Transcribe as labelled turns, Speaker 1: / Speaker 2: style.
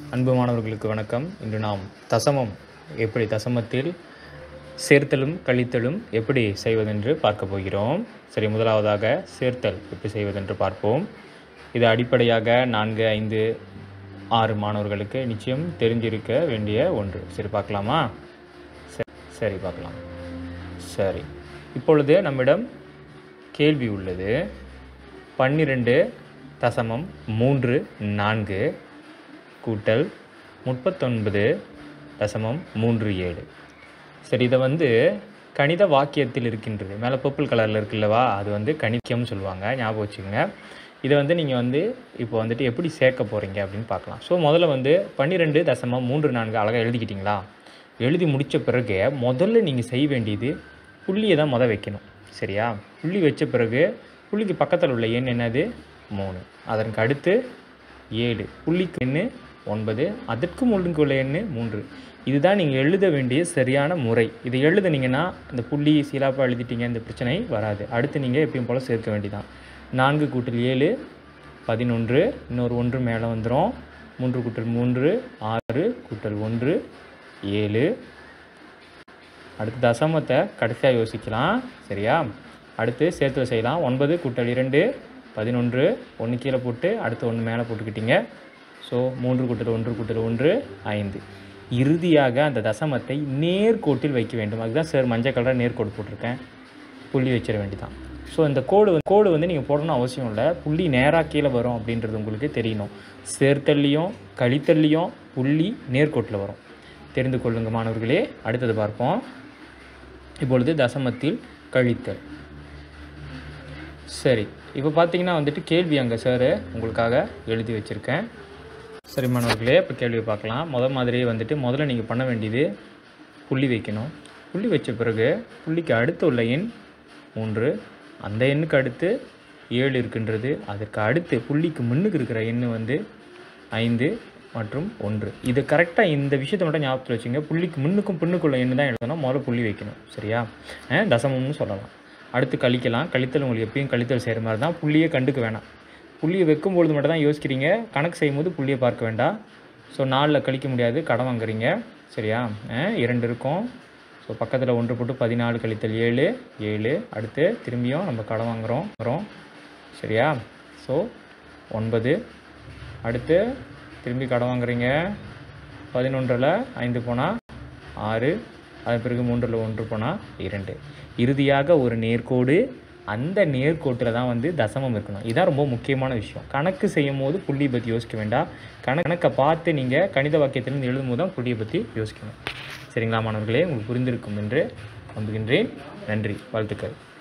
Speaker 1: அன்பு மாணவர்களுக்கு வணக்கம் இன்று நாம் தசமம் எப்படி தசமத்தில் சேர்த்தலும் கழித்தலும் எப்படி செய்வதென்று பார்க்க போகிறோம் சரி முதலாவதாக சேர்த்தல் எப்படி செய்வதென்று பார்ப்போம் இது அடிப்படையாக நான்கு ஐந்து ஆறு மாணவர்களுக்கு நிச்சயம் தெரிஞ்சிருக்க வேண்டிய ஒன்று சரி பார்க்கலாமா சரி சரி பார்க்கலாம் சரி இப்பொழுது நம்மிடம் கேள்வி உள்ளது பன்னிரெண்டு தசமம் மூன்று நான்கு கூட்டல் முப்பத்தொன்பது தசமம் மூன்று ஏழு சரி இதை வந்து கணித வாக்கியத்தில் இருக்கின்றது மேலே பர்பிள் கலரில் இருக்குல்லவா அது வந்து கணிக்கியம்னு சொல்லுவாங்க ஞாபகம் வச்சுக்கோங்க இதை வந்து நீங்கள் வந்து இப்போ வந்துட்டு எப்படி சேர்க்க போகிறீங்க அப்படின்னு பார்க்கலாம் ஸோ முதல்ல வந்து பன்னிரெண்டு தசமம் மூன்று நான்கு அழகாக எழுதிக்கிட்டீங்களா எழுதி முடித்த பிறகு முதல்ல நீங்கள் செய்ய வேண்டியது புள்ளியை தான் முத வைக்கணும் சரியா புள்ளி வச்ச பிறகு புள்ளிக்கு பக்கத்தில் உள்ள எண் என்னது மூணு அதற்கு அடுத்து ஏழு புள்ளிக்கு எண்ணு ஒன்பது அதற்கு முள்ளுக்கு உள்ள எண்ணு மூன்று இதுதான் நீங்கள் எழுத வேண்டிய சரியான முறை இதை எழுதுனீங்கன்னா இந்த புள்ளி சீலாப்பாக எழுதிட்டீங்க இந்த பிரச்சனை வராது அடுத்து நீங்கள் எப்பயும் போல் சேர்க்க வேண்டியதான் நான்கு கூட்டல் ஏழு பதினொன்று இன்னொரு ஒன்று மேலே வந்துடும் மூன்று கூட்டல் மூன்று ஆறு கூட்டல் ஒன்று ஏழு அடுத்து தசமத்தை கடைசியாக யோசிக்கலாம் சரியா அடுத்து சேர்த்து செய்யலாம் ஒன்பது கூட்டல் இரண்டு பதினொன்று ஒன்று கீழே போட்டு அடுத்து ஒன்று மேலே போட்டுக்கிட்டீங்க ஸோ மூன்று கூட்டல் ஒன்று கூட்டல் ஒன்று ஐந்து இறுதியாக அந்த தசமத்தை நேர்கோட்டில் வைக்க வேண்டும் அதுதான் சார் மஞ்சள் கலராக நேர்கோடு போட்டிருக்கேன் புள்ளி வச்சிட வேண்டியதான் ஸோ இந்த கோடு வந்து கோடு வந்து நீங்கள் போடணும் அவசியம் இல்லை புள்ளி நேராக கீழே வரும் அப்படின்றது உங்களுக்கு தெரியணும் சேர்த்தல்லையும் கழித்தல்லையும் புள்ளி நேர்கோட்டில் வரும் தெரிந்து கொள்ளுங்க மாணவர்களே அடுத்தது பார்ப்போம் இப்பொழுது தசமத்தில் கழித்தல் சரி இப்போ பார்த்தீங்கன்னா வந்துட்டு கேள்வி அங்கே சார் உங்களுக்காக எழுதி வச்சுருக்கேன் சரி மாணவர்களே இப்போ கேள்வியை பார்க்கலாம் முத மாதிரியே வந்துட்டு முதல்ல நீங்கள் பண்ண வேண்டியது புள்ளி வைக்கணும் புள்ளி வச்ச பிறகு புள்ளிக்கு அடுத்து உள்ள எண் மூன்று அந்த எண்ணுக்கு அடுத்து ஏழு இருக்கின்றது அதற்கு அடுத்து புள்ளிக்கு முன்னுக்கு இருக்கிற எண் வந்து ஐந்து மற்றும் ஒன்று இது கரெக்டாக இந்த விஷயத்தை மட்டும் ஞாபகத்தில் வச்சுங்க புள்ளிக்கு முன்னுக்கும் பின்னுக்குள்ள எண்ணு தான் எழுதணும் முதல்ல புள்ளி வைக்கணும் சரியா அஹ் தசமம்னு சொல்லலாம் அடுத்து கழிக்கலாம் கழித்தல் உங்களுக்கு எப்பயும் கழித்தல் செய்கிற மாதிரி தான் புள்ளியே கண்டுக்க வேணாம் புள்ளியை வைக்கும்பொழுது மட்டும் தான் யோசிக்கிறீங்க கணக்கு செய்யும்போது புள்ளியை பார்க்க வேண்டாம் ஸோ நாலில் கழிக்க முடியாது கடன் வாங்குறீங்க சரியா அஹ் இரண்டு இருக்கும் ஸோ பக்கத்தில் ஒன்று போட்டு பதினாலு கழித்தல் ஏழு ஏழு அடுத்து திரும்பியும் நம்ம கடன் வாங்குகிறோம் வரோம் சரியா ஸோ ஒன்பது அடுத்து திரும்பி கடன் வாங்குறீங்க பதினொன்றில் ஐந்து போனால் ஆறு அதன் பிறகு மூன்றில் ஒன்று போனால் இரண்டு இறுதியாக ஒரு நேர்கோடு அந்த நேர்கோட்டில் தான் வந்து தசமம் இருக்கணும் இதான் ரொம்ப முக்கியமான விஷயம் கணக்கு செய்யும் போது புள்ளியை பற்றி யோசிக்க வேண்டாம் கண கணக்கை பார்த்து நீங்கள் கணித வாக்கியத்திலிருந்து எழுதும் போது தான் புள்ளியை பற்றி யோசிக்கணும் சரிங்களா மாணவர்களே உங்களுக்கு புரிந்திருக்கும் என்று நம்புகின்றேன் நன்றி வாழ்த்துக்கள்